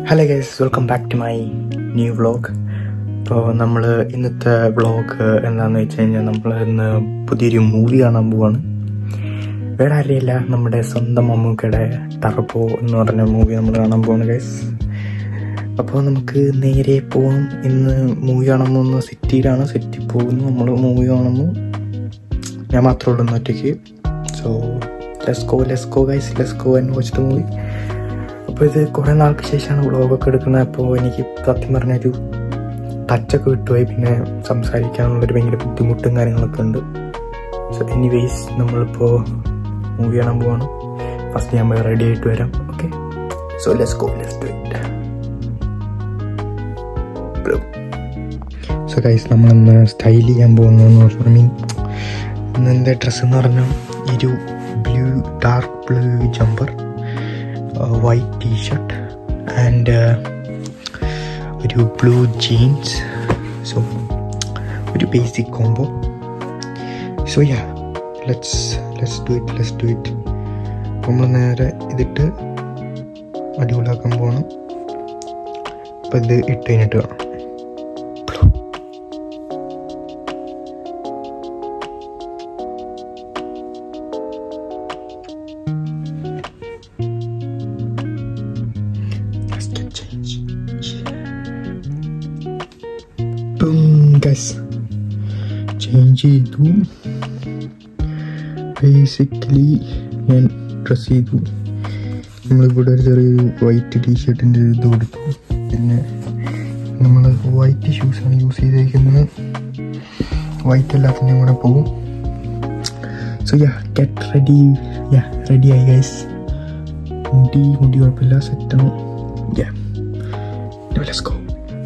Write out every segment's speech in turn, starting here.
Hello guys welcome back to my new vlog ഇപ്പോൾ നമ്മൾ ഇന്നത്തെ വ്ളോഗ് എന്താണെന്ന് വെച്ച് കഴിഞ്ഞാൽ നമ്മൾ ഇന്ന് പുതിയൊരു മൂവി കാണാൻ പോവാണ് വേറെ ആരെയില്ല നമ്മുടെ സ്വന്തം മമ്മൂക്കയുടെ ടർബോ എന്ന് പറഞ്ഞ മൂവി നമ്മൾ കാണാൻ പോവാണ് ഗൈസ് അപ്പോൾ നമുക്ക് നേരെ പോവാം ഇന്ന് മൂവി കാണാൻ പോകുന്ന സിറ്റിയിലാണ് സിറ്റി പോകുന്നു നമ്മൾ മൂവി കാണുന്നു ഞാൻ മാത്രമേ ഉള്ളൂ ഇന്ന് ഒറ്റയ്ക്ക് so let's go let's go guys let's go and watch the movie അപ്പോൾ ഇത് കുറേ നാൾക്ക് ശേഷമാണ് വ്ളോഗൊക്കെ എടുക്കുന്നത് അപ്പോൾ എനിക്ക് സത്യം പറഞ്ഞൊരു ടച്ചൊക്കെ വിട്ടുപോയി പിന്നെ സംസാരിക്കാനുള്ളൊരു ഭയങ്കര ബുദ്ധിമുട്ടും കാര്യങ്ങളൊക്കെ ഉണ്ട് സോ എനിവേസ് നമ്മളിപ്പോൾ മൂവി കാണാൻ പോവാണ് ഫസ്റ്റ് ഞാൻ പോയി റെഡി ആയിട്ട് വരാം okay so let's go let's do it so guys നമ്മളിന്ന് സ്റ്റൈൽ ചെയ്യാൻ പോകുന്നതെന്ന് പറഞ്ഞു മീൻ ഇന്ന് എൻ്റെ ഡ്രസ്സ് എന്ന് പറഞ്ഞാൽ ഒരു blue dark blue jumper white T-shirt and ഒരു ബ്ലൂ ജീൻസ് സോ ഒരു basic combo so yeah let's let's do it let's do it നമ്മൾ നേരെ ഇതിട്ട് അടിപൊളിയാക്കാൻ പോകണം അപ്പം ഇത് ഇട്ട് കഴിഞ്ഞിട്ട് കാണാം Let's get change. Boom, guys. Change ചെയ്തു ബേസിക്കലി ഞാൻ ഡ്രസ് ചെയ്തു നമ്മളിവിടെ ഒരു ചെറിയൊരു വൈറ്റ് ടീഷർട്ടിൻ്റെ ഇത് കൊടുത്തു പിന്നെ നമ്മൾ വൈറ്റ് ഷൂസാണ് യൂസ് ചെയ്തേക്കുന്നത് വൈറ്റ് എല്ലാത്തിൻ്റെയും കൂടെ പോകും so yeah get ready yeah ready ആയി ഗൈസ് മുടി മുടി കുഴപ്പമില്ല സെറ്റാണ് yeah let's go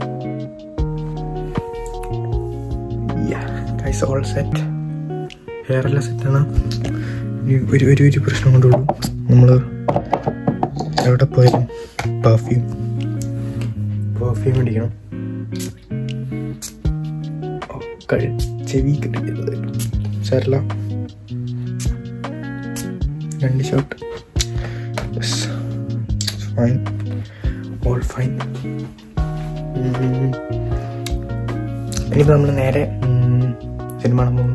yeah guys all set hair എല്ലാം സെറ്റാണ് ഒരു ഒരു ഒരു പ്രശ്നം കൊണ്ടുള്ളൂ നമ്മൾ എവിടെ പോയാലും പെർഫ്യൂം പെർഫ്യൂം അടിക്കണം ഓ, കഴി ചെവി കിട്ടിയത് സാരല്ല രണ്ട് ഷർട്ട് ഫൈൻ ഓൾ ഫൈൻ ഇനിയിപ്പോൾ നമ്മൾ നേരെ ഉം, സിനിമ കാണാൻ പോകുന്നു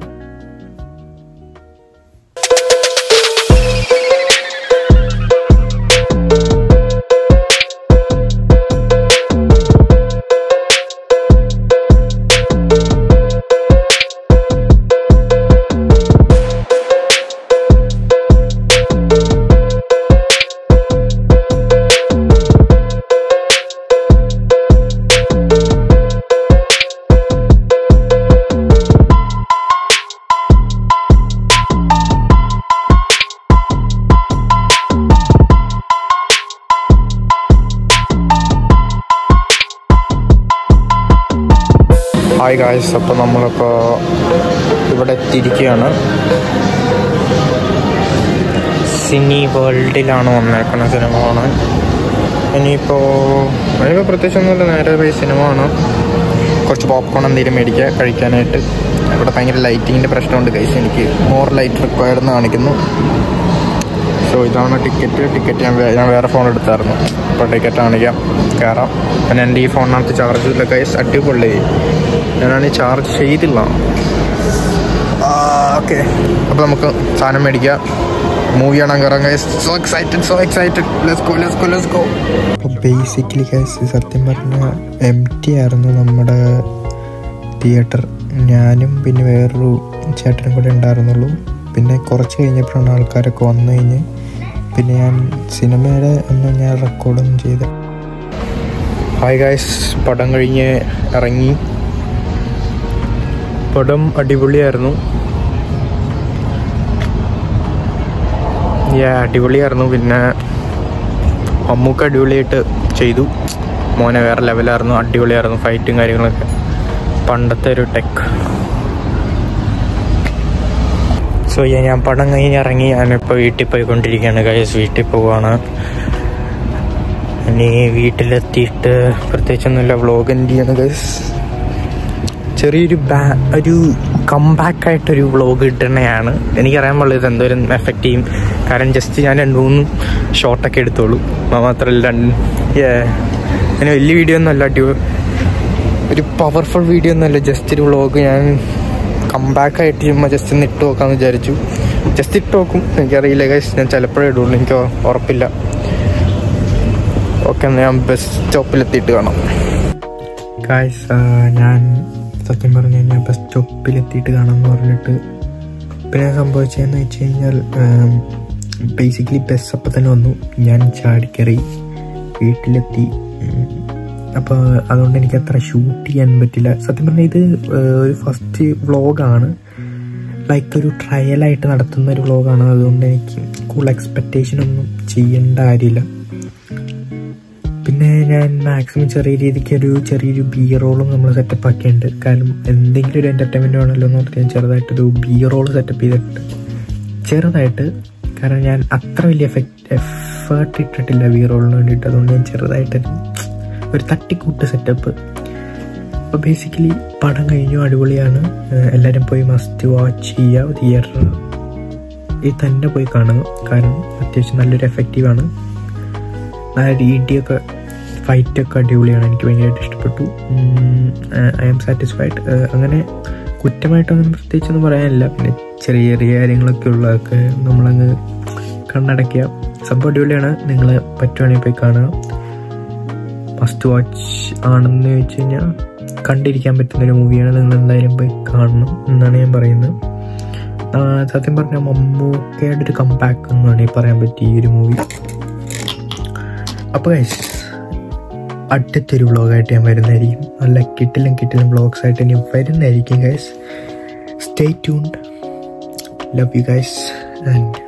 ഹായ് ഗായ്സ് അപ്പോൾ നമ്മളിപ്പോൾ ഇവിടെ എത്തിയിരിക്കുകയാണ് സിനി വേൾഡിലാണ് വന്നേക്കണ സിനിമ കാണാൻ ഇനിയിപ്പോൾ ഇനിയിപ്പോൾ പ്രത്യേകിച്ചൊന്നുമില്ല നേരെ പോയി സിനിമ കാണാം കുറച്ച് പോപ്കോൺ എന്തെങ്കിലും മേടിക്കുക കഴിക്കാനായിട്ട് ഇവിടെ ഭയങ്കര ലൈറ്റിങ്ങിൻ്റെ പ്രശ്നമുണ്ട് ഗൈസ് എനിക്ക് മോർ ലൈറ്റ് റിക്വയർഡ് എന്ന് കാണിക്കുന്നു സോ ഇതാണ് ടിക്കറ്റ് ടിക്കറ്റ് ഞാൻ വേ- ഞാൻ വേറെ ഫോൺ എടുത്തായിരുന്നു അപ്പോൾ ടിക്കറ്റ് കാണിക്കാം കയറാം പിന്നെ എൻ്റെ ഈ ഫോണിനകത്ത് ചാർജ് ഇല്ല കൈസ് അടിപൊളി ഞാനാണ് ചാർജ് ചെയ്തില്ല ഓക്കെ അപ്പോൾ നമുക്ക് സാധനം മേടിക്കാം മൂവി കാണാൻ കയറാം guys so excited so excited let's go let's go let's go അപ്പോൾ ബേസിക്കലി ഗൈസ് സത്യം പറഞ്ഞാൽ എം ടി ആയിരുന്നു നമ്മുടെ തിയേറ്റർ ഞാനും പിന്നെ വേറൊരു ചേട്ടനും കൂടെ ഉണ്ടായിരുന്നുള്ളൂ പിന്നെ കുറച്ച് കഴിഞ്ഞപ്പോഴാണ് ആൾക്കാരൊക്കെ വന്നു കഴിഞ്ഞ് പിന്നെ ഞാൻ സിനിമയുടെ ഒന്നും ഞാൻ റെക്കോർഡൊന്നും ചെയ്ത ഹായ് ഗായ്സ് പടം കഴിഞ്ഞ് ഇറങ്ങി പടം അടിപൊളിയായിരുന്നു യാ അടിപൊളിയായിരുന്നു പിന്നെ മമ്മൂക്ക് അടിപൊളിയായിട്ട് ചെയ്തു മോനെ വേറെ ലെവലായിരുന്നു അടിപൊളിയായിരുന്നു ഫൈറ്റും കാര്യങ്ങളൊക്കെ പണ്ടത്തെ ഒരു ടെക് സോ ഞാൻ പടം കഴിഞ്ഞ് ഇറങ്ങി ഞാനിപ്പോൾ വീട്ടിൽ പോയിക്കൊണ്ടിരിക്കുകയാണ് ഗൈസ് വീട്ടിൽ പോവാണ് ഇനി വീട്ടിലെത്തിയിട്ട് പ്രത്യേകിച്ചൊന്നുമില്ല വ്ളോഗ് എന്ത് ചെയ്യുന്നു ഗൈസ് ചെറിയൊരു ബാ ഒരു കംബാക്ക് ആയിട്ടൊരു വ്ളോഗ് ഇടണയാണ് എനിക്കറിയാൻ പാടില്ല ഇത് എന്തോരം എഫക്റ്റ് ചെയ്യും കാരണം ജസ്റ്റ് ഞാൻ രണ്ട് മൂന്ന് ഷോട്ടൊക്കെ എടുത്തോളൂ മാത്രമല്ല രണ്ട് അങ്ങനെ വലിയ വീഡിയോ ഒന്നും അല്ല ട്യൂ ഒരു പവർഫുൾ വീഡിയോ ഒന്നുമല്ല ജസ്റ്റ് ഒരു വ്ളോഗ് ഞാൻ കംബാക്ക് ആയിട്ട് ചുമ്മാ ജസ്റ്റ് ഒന്ന് ഇട്ട് നോക്കാമെന്ന് വിചാരിച്ചു ജസ്റ്റ് ഇട്ട് നോക്കും എനിക്കറിയില്ല ഗൈസ് ഞാൻ ചിലപ്പോഴേ ഇടുള്ളൂ എനിക്ക് ഉറപ്പില്ല ഓക്കെ എന്നാൽ ഞാൻ ബസ് സ്റ്റോപ്പിലെത്തിയിട്ട് കാണാം ഗായ്സ് ഞാൻ സത്യം പറഞ്ഞു കഴിഞ്ഞാൽ ബസ് സ്റ്റോപ്പിലെത്തിയിട്ട് കാണാമെന്ന് പറഞ്ഞിട്ട് പിന്നെ സംഭവിച്ചതെന്ന് വെച്ച് കഴിഞ്ഞാൽ ബേസിക്കലി ബസ് അപ്പം തന്നെ വന്നു ഞാൻ ചാടിക്കറി വീട്ടിലെത്തി അപ്പോൾ അതുകൊണ്ട് എനിക്ക് അത്ര ഷൂട്ട് ചെയ്യാൻ പറ്റില്ല സത്യം പറഞ്ഞാൽ ഇത് ഒരു ഫസ്റ്റ് വ്ളോഗാണ് ലൈക്ക് ഒരു ട്രയലായിട്ട് നടത്തുന്ന ഒരു വ്ളോഗാണ് അതുകൊണ്ട് എനിക്ക് കൂടുതൽ എക്സ്പെക്റ്റേഷൻ ഒന്നും ചെയ്യേണ്ട കാര്യമില്ല പിന്നെ ഞാൻ മാക്സിമം ചെറിയ രീതിക്ക് ഒരു ചെറിയൊരു ബി റോളും നമ്മൾ സെറ്റപ്പ് ആക്കിയിട്ടുണ്ട് കാരണം എന്തെങ്കിലും ഒരു എൻ്റർടൈൻമെൻറ്റ് വേണമല്ലോ എന്ന് പറഞ്ഞാൽ ഞാൻ ചെറുതായിട്ടൊരു ബി റോൾ സെറ്റപ്പ് ചെയ്തിട്ട് ചെറുതായിട്ട് കാരണം ഞാൻ അത്ര വലിയ എഫക്റ്റ് എഫേർട്ട് ഇട്ടിട്ടില്ല ബി റോളിന് വേണ്ടിയിട്ട് അതുകൊണ്ട് ഞാൻ ചെറുതായിട്ട് ഒരു തട്ടിക്കൂട്ട് സെറ്റപ്പ് അപ്പോൾ ബേസിക്കലി പടം കഴിഞ്ഞു അടിപൊളിയാണ് എല്ലാവരും പോയി മസ്റ്റ് വാച്ച് ചെയ്യുക തിയേറ്റർ ഈ തന്നെ പോയി കാണുക കാരണം അത്യാവശ്യം നല്ലൊരു എഫക്റ്റീവാണ് ആ ഇടിയൊക്കെ ഫൈറ്റൊക്കെ അടിപൊളിയാണ് എനിക്ക് ഭയങ്കരമായിട്ട് ഇഷ്ടപ്പെട്ടു ഐ ആം സാറ്റിസ്ഫൈഡ് അങ്ങനെ കുറ്റമായിട്ടൊന്നും പ്രത്യേകിച്ചൊന്നും പറയാനില്ല പിന്നെ ചെറിയ ചെറിയ കാര്യങ്ങളൊക്കെ ഉള്ളതൊക്കെ നമ്മളങ്ങ് കണ്ണടയ്ക്കുക സംഭവം അടിപൊളിയാണ് നിങ്ങൾ പറ്റുവാണെങ്കിൽ പോയി കാണുക മസ്റ്റ് വാച്ച് ആണെന്ന് ചോദിച്ചു കഴിഞ്ഞാൽ കണ്ടിരിക്കാൻ പറ്റുന്ന ഒരു മൂവിയാണ് നിങ്ങൾ എന്തായാലും പോയി കാണണം എന്നാണ് ഞാൻ പറയുന്നത് സത്യം പറഞ്ഞാൽ മമ്മൂക്കയുടെ ഒരു കമ്പാക്ക് എന്ന് വേണമെങ്കിൽ പറയാൻ പറ്റി ഈ ഒരു മൂവി അപ്പോൾ ഗൈസ് അടുത്തൊരു വ്ളോഗായിട്ട് ഞാൻ വരുന്നതായിരിക്കും നല്ല കിട്ടിലും കിട്ടിലും വ്ളോഗ്സ് ആയിട്ട് ഇനി വരുന്നതായിരിക്കും guys stay tuned love you guys and